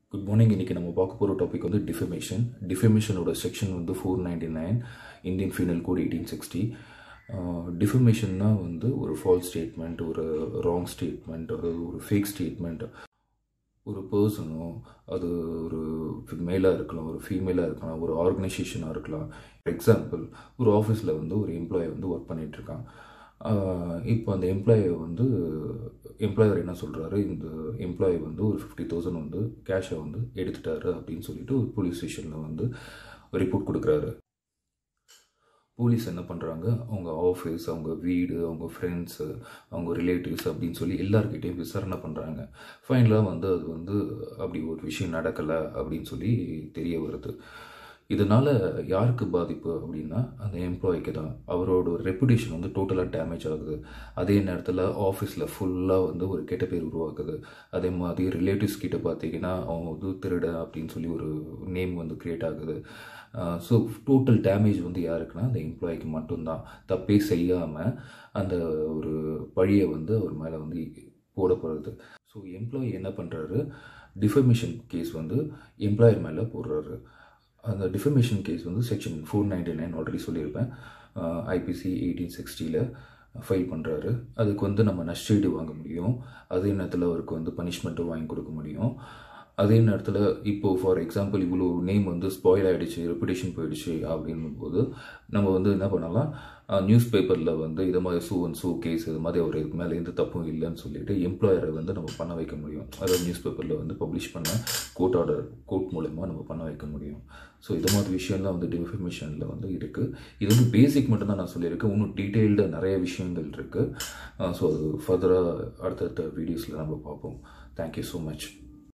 good morning இன்றைக்கி நம்ம பார்க்க போகிற டாபிக் வந்து டிஃபமேஷன் டிஃபமேஷனோட செக்ஷன் வந்து four ninety nine Indian penal code eighteen sixty டிஃபமேஷன்னா வந்து ஒரு ஃபால்ஸ் ஸ்டேட்மெண்ட் ஒரு ராங் ஸ்டேட்மெண்ட் ஒரு ஃபேக் ஸ்டேட்மெண்ட் ஒரு பர்சனோ அது ஒரு மேலாக இருக்கலாம் ஒரு ஃபீமேலாக இருக்கலாம் ஒரு ஆர்கனைசேஷனாக இருக்கலாம் ஃபார் எக்ஸாம்பிள் ஒரு ஆஃபீஸில் வந்து ஒரு எம்ப்ளாயி வந்து ஒர்க் பண்ணிகிட்ருக்கான் இப்போ அந்த எம்ப்ளாயை வந்து எம்ப்ளாயர் என்ன சொல்கிறாரு இந்த எம்ப்ளாயி வந்து ஒரு ஃபிஃப்டி தௌசண்ட் வந்து கேஷை வந்து எடுத்துட்டாரு அப்படின்னு சொல்லிட்டு ஒரு போலீஸ் ஸ்டேஷனில் வந்து ரிப்போர்ட் கொடுக்குறாரு போலீஸ் என்ன பண்ணுறாங்க அவங்க ஆஃபீஸ் அவங்க வீடு அவங்க ஃப்ரெண்ட்ஸு அவங்க ரிலேட்டிவ்ஸ் அப்படின்னு சொல்லி எல்லாருக்கிட்டையும் விசாரணை பண்ணுறாங்க ஃபைனலாக வந்து அது வந்து அப்படி ஒரு விஷயம் நடக்கலை அப்படின்னு சொல்லி தெரிய வருது இதனால் யாருக்கு பாதிப்பு அப்படின்னா அந்த எம்ப்ளாய்க்கு தான் அவரோட ரெப்புடேஷன் வந்து டோட்டலாக டேமேஜ் ஆகுது அதே நேரத்தில் ஆஃபீஸில் ஃபுல்லாக வந்து ஒரு கெட்ட பேர் உருவாக்குது அதே மாதிரி ரிலேட்டிவ்ஸ் கிட்ட பார்த்தீங்கன்னா அவங்க வந்து திருட அப்படின்னு சொல்லி ஒரு நேம் வந்து க்ரியேட் ஆகுது ஸோ டோட்டல் டேமேஜ் வந்து யாருக்குன்னா அந்த எம்ப்ளாய்க்கு மட்டும்தான் தப்பே செய்யாமல் அந்த ஒரு பழியை வந்து அவர் மேலே வந்து போடப்படுறது ஸோ எம்ப்ளாயி என்ன பண்ணுறாரு டிஃபர்மேஷன் கேஸ் வந்து எம்ப்ளாயர் மேலே போடுறாரு அந்த டிஃபர்மேஷன் கேஸ் வந்து section four ninety nine already சொல்லியிருப்பேன் ஐபிசி எயிட்டீன் சிக்ஸ்டியில் ஃபைல் பண்ணுறாரு அதுக்கு வந்து நம்ம நஷ்டீடு வாங்க முடியும் அதே நேரத்தில் அவருக்கு வந்து பனிஷ்மெண்ட்டும் வாங்கி கொடுக்க முடியும் அதே நேரத்தில் இப்போது ஃபார் எக்ஸாம்பிள் இவ்வளோ நேம் வந்து ஸ்பாயில் ஆகிடுச்சு ரெப்புடேஷன் போயிடுச்சு அப்படின்னும் போது நம்ம வந்து என்ன பண்ணலாம் நியூஸ் பேப்பரில் வந்து இது மாதிரி சூ அண்ட் சூ கேஸ் இது மாதிரி அவர் இதுக்கு மேலே எந்த தப்பும் இல்லைன்னு சொல்லிட்டு எம்ப்ளாயரை வந்து நம்ம பண்ண வைக்க முடியும் அதாவது நியூஸ் பேப்பரில் வந்து பப்ளிஷ் பண்ண கோர்ட் ஆர்டர் கோர்ட் மூலயமா நம்ம பண்ண வைக்க முடியும் ஸோ இது மாதிரி விஷயம்லாம் வந்து டிஃபர்மேஷனில் வந்து இருக்குது இது வந்து பேசிக் மட்டும்தான் நான் சொல்லியிருக்கேன் இன்னும் டீட்டெயில்டு நிறைய விஷயங்கள் இருக்குது ஸோ அது ஃபர்தராக அடுத்தடுத்த வீடியோஸில் நம்ம பார்ப்போம் தேங்க்யூ ஸோ மச்